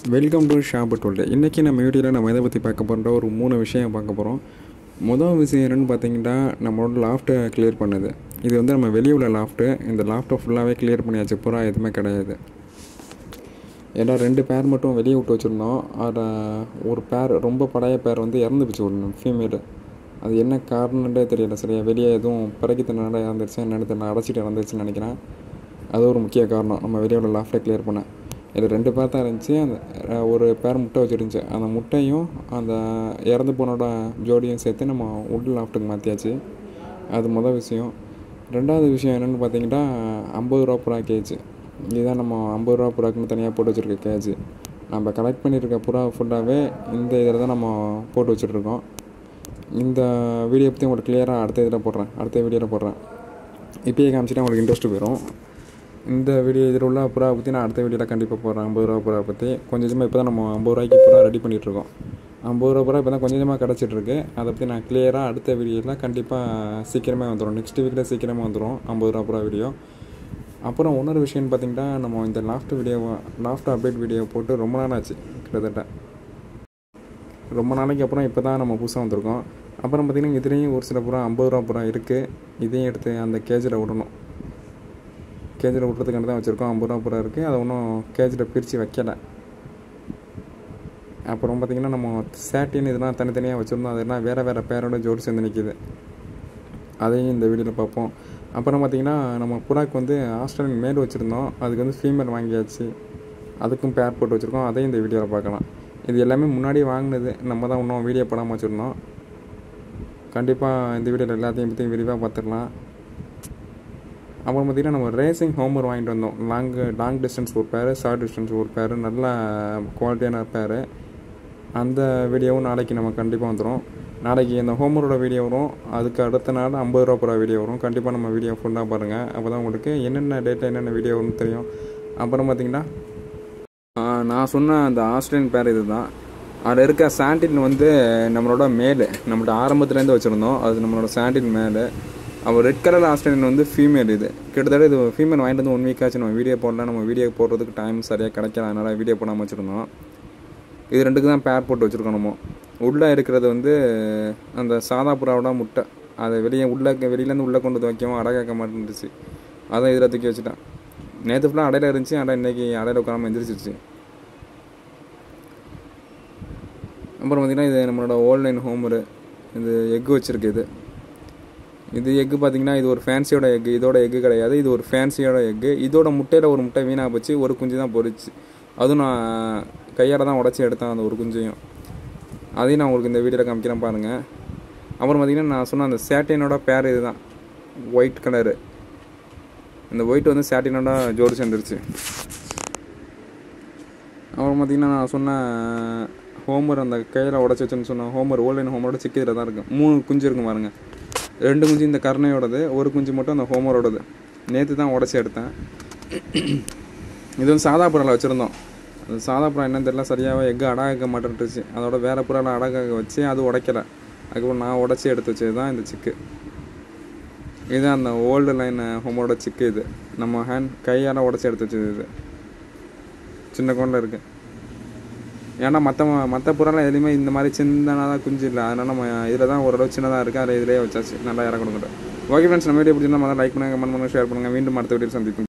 welcome to shop twelve இன்றைக்கி நம்ம வீடியோவில் நம்ம எதை பற்றி பார்க்க போகிறோம் ஒரு மூணு விஷயம் பார்க்க போகிறோம் முதல் விஷயம் என்னென்னு பார்த்தீங்கன்னா நம்மளோட லாஃப்ட்டை கிளியர் பண்ணுது இது வந்து நம்ம வெளியே உள்ள லாஃப்ட்டு இந்த லாஃப்ட்டை ஃபுல்லாகவே கிளியர் பண்ணியாச்சு பூரா எதுவுமே கிடையாது ஏன்னா ரெண்டு பேர் மட்டும் வெளியே விட்டு வச்சுருந்தோம் அதில் ஒரு பேர் ரொம்ப பழைய பேர் வந்து இறந்து போச்சு ஒன்று ஃபீமேலு அது என்ன காரணம்ன்றே தெரியல சரியா வெளியே எதுவும் பிறகுத்தினால இறந்துருச்சு என்னென்னு தெரியல அடைச்சிட்டு இறந்துருச்சுன்னு நினைக்கிறேன் அது ஒரு முக்கிய காரணம் நம்ம வெளியே உள்ள லாஃப்ட்டை கிளியர் பண்ண இது ரெண்டு பேர் தான் இருந்துச்சு அந்த அஹ், ஒரு பேர் முட்டை வச்சுருந்துச்சு அந்த முட்டையும் அந்த இறந்து போனோட ஜோடியும் சேர்த்து நம்ம உட் லாஃப்ட்டுக்கு மாற்றியாச்சு அது மொதல் விஷயம் ரெண்டாவது விஷயம் என்னென்னு பார்த்தீங்கன்னா ஐம்பது ரூபா புறா கேஜ் இதுதான் நம்ம ஐம்பது ரூபா புறாக்குன்னு தனியாக போட்டு வச்சுருக்க கேஜ் நம்ம கலெக்ட் பண்ணியிருக்க புறா ஃபுல்லாகவே இந்த இதில் தான் நம்ம போட்டு வச்சுட்ருக்கோம் இந்த வீடியோ பற்றி உங்களுக்கு கிளியராக அடுத்த இதில் போடுறேன் அடுத்த வீடியோவில் போடுறேன் இப்பயே காமிச்சிட்டா உங்களுக்கு இன்ட்ரெஸ்ட் போயிடும் இந்த வீடியோ இதில் உள்ள புறா பற்றி நான் அடுத்த வீடியோவில் கண்டிப்பாக போடுறேன் ஐம்பது ரூபா புறா பற்றி கொஞ்சம் கொஞ்சமாக இப்போ தான் நம்ம ஐம்பது ரூபாய்க்கு புறா ரெடி பண்ணிகிட்ருக்கோம் ஐம்பது ரூபா புறா இப்போ தான் கொஞ்சம் கொஞ்சமாக கிடச்சிட்ருக்கு அதை பற்றி நான் கிளியராக அடுத்த வீடியோவில் கண்டிப்பாக சீக்கிரமே வந்துடும் நெக்ஸ்ட் வீக்கில் சீக்கிரமாக வந்துடும் ஐம்பது ரூபா புறா வீடியோ அப்புறம் இன்னொரு விஷயம்னு பார்த்தீங்கன்னா நம்ம இந்த லாஃப்ட் வீடியோவை லாஃப்ட் அப்டேட் வீடியோ போட்டு ரொம்ப நாள் ஆச்சு கிட்டத்தட்ட ரொம்ப நாளைக்கு அப்புறம் இப்போ தான் நம்ம புதுசாக வந்திருக்கோம் அப்புறம் பார்த்திங்கன்னா இதுலேயும் ஒரு சில புறா ஐம்பது ரூபா புறா இருக்குது இதையும் எடுத்து அந்த கேஜில் விடணும் கேஜில் விட்றதுக்காண்டி தான் வச்சுருக்கோம் ஐம்பது ரூபா புறா இருக்குது அதை ஒன்றும் கேஜில் பிரித்து வைக்கலை அப்புறம் பார்த்திங்கன்னா நம்ம சேட்டின் இதெல்லாம் தனித்தனியாக வச்சுருந்தோம் அதெல்லாம் வேறு வேறு பேரோட ஜோடி சேர்ந்து நிற்கிது அதையும் இந்த வீடியோவில் பார்ப்போம் அப்புறம் பார்த்திங்கன்னா நம்ம புறாக்கு வந்து ஆஸ்திரேலியன் மேல் வச்சுருந்தோம் அதுக்கு வந்து ஃபீமேல் வாங்கியாச்சு அதுக்கும் பேர் போட்டு வச்சுருக்கோம் அதையும் இந்த வீடியோவில் பார்க்கலாம் இது எல்லாமே முன்னாடி வாங்கினது நம்ம தான் இன்னும் வீடியோ போடாமல் வச்சுருந்தோம் கண்டிப்பாக இந்த வீடியோவில் எல்லாத்தையும் பற்றி விரிவாக பார்த்துடலாம் அப்புறம் பார்த்திங்கன்னா நம்ம ரேசிங் ஹோமர் வாங்கிட்டு வந்தோம் லாங் லாங் டிஸ்டன்ஸ் ஒரு பேர் ஷார்ட் டிஸ்டன்ஸ் ஒரு பேர் நல்ல குவாலிட்டியான பேர் அந்த வீடியோவும் நாளைக்கு நம்ம கண்டிப்பாக வந்துடும் நாளைக்கு இந்த ஹோமரோட வீடியோ வரும் அதுக்கு அடுத்த நாள் ஐம்பது ரூபா போகிற வீடியோ வரும் கண்டிப்பாக நம்ம வீடியோ ஃபுல்லாக பாருங்கள் அப்போ தான் உங்களுக்கு என்னென்ன டேட்டில் என்னென்ன வீடியோ வரும்னு தெரியும் அப்புறம் பார்த்திங்கன்னா ஆ, நான் சொன்ன அந்த ஆஸ்திரேலியன் பேர் இது தான் அதில் இருக்க சாண்டின் வந்து நம்மளோட மேலு நம்மளோட ஆரம்பத்துலேருந்து வச்சுருந்தோம் அது நம்மளோட சாண்டின் மேலு அப்போ ரெட் கலர் ஆஸ்திரேலியன் வந்து ஃபீமேல் இது கிட்டத்தட்ட இது ஃபீமேல் வாங்கிட்டு வந்து ஒன் வீக் ஆச்சு நம்ம வீடியோ போடல நம்ம வீடியோ போடுறதுக்கு டைம் சரியாக கிடைக்கல அதனால் வீடியோ போடாமல் வச்சுருந்தோம் இது ரெண்டுக்கு தான் பேர் போட்டு வச்சுருக்கோம் நம்ம உள்ளே இருக்கிறது வந்து அந்த சாதா புறாவோட முட்டை அதை வெளியே உள்ளே வெளியிலேருந்து உள்ளே கொண்டு வந்து வைக்கவும் அடை கேட்க மாட்டேன்ருச்சு அதான் இதில் தூக்கி வச்சுட்டேன் நேற்று ஃபுல்லாக அடையில இருந்துச்சு அடை இன்னைக்கு அடையில உட்காராம எந்திரிச்சிருச்சு அப்புறம் பார்த்திங்கன்னா இது நம்மளோட ஆன்லைன் ஹோமரு இது எக்கு வச்சுருக்கு இது இது எக்கு பார்த்தீங்கன்னா இது ஒரு ஃபேன்சியோட எக்கு இதோட எக்கு கிடையாது இது ஒரு ஃபேன்சியோட எக்கு இதோட முட்டையில் ஒரு முட்டை வீணாக போச்சு ஒரு குஞ்சு தான் பொரிச்சு அதுவும் நான் கையால் தான் உடச்சி எடுத்தேன் அந்த ஒரு குஞ்சையும் அதையும் நான் உங்களுக்கு இந்த வீடியோவில் காமிக்கிறேன் பாருங்கள் அப்புறம் பார்த்தீங்கன்னா நான் சொன்ன அந்த சேட்டைனோட பேர் இதுதான் ஒயிட் கலரு இந்த ஒயிட் வந்து சேட்டினோட ஜோடி சேர்ந்துருச்சு அப்புறம் பார்த்தீங்கன்னா நான் சொன்ன ஹோமர் அந்த கையில் உடச்சி வச்சுன்னு சொன்ன ஹோமர் ஓன்லைன் ஹோமரோட சிக்கு இதில் தான் இருக்குது மூணு குஞ்சு இருக்கும் பாருங்க ரெண்டு குஞ்சு இந்த கருணையோடது ஒரு குஞ்சு மட்டும் அந்த ஹோமரோடது நேற்று தான் உடச்சி எடுத்தேன் இது வந்து சாதா புறாவில் வச்சுருந்தோம் அது சாதா புறா என்னன்னு தெரியல சரியாக எக்கு அடகாக்க மாட்டேன்ட்டுருச்சு அதோட வேறு புறாவில் அடகாக்க வச்சு அது உடைக்கல அதுக்கப்புறம் நான் உடச்சி எடுத்து வச்சது தான் இந்த சிக்கு இதுதான் அந்த ஓல்டு லைன் ஹோமரோட சிக்கு இது நம்ம ஹேண்ட் கையால் உடச்சி எடுத்து வச்சது இது சின்ன கொண்டில் இருக்குது ஏன்னா மற்ற மற்ற புறாலாம் எதுலேயுமே இந்த மாதிரி சின்னதாக தான் குஞ்சு இல்லை அதனால் நம்ம இதில் தான் ஓரளவு சின்னதாக இருக்குது அதில் இதிலே வச்சாச்சு நல்லா இறக்கணும் ஓகே ஃப்ரெண்ட்ஸ் நம்ம வீடியோ பிடிச்சிருந்தா முதல்ல லைக் பண்ணுங்கள் கமெண்ட் பண்ணுங்கள் ஷேர் பண்ணுங்கள் மீண்டும் அடுத்த வீடியோ சந்திப்போம்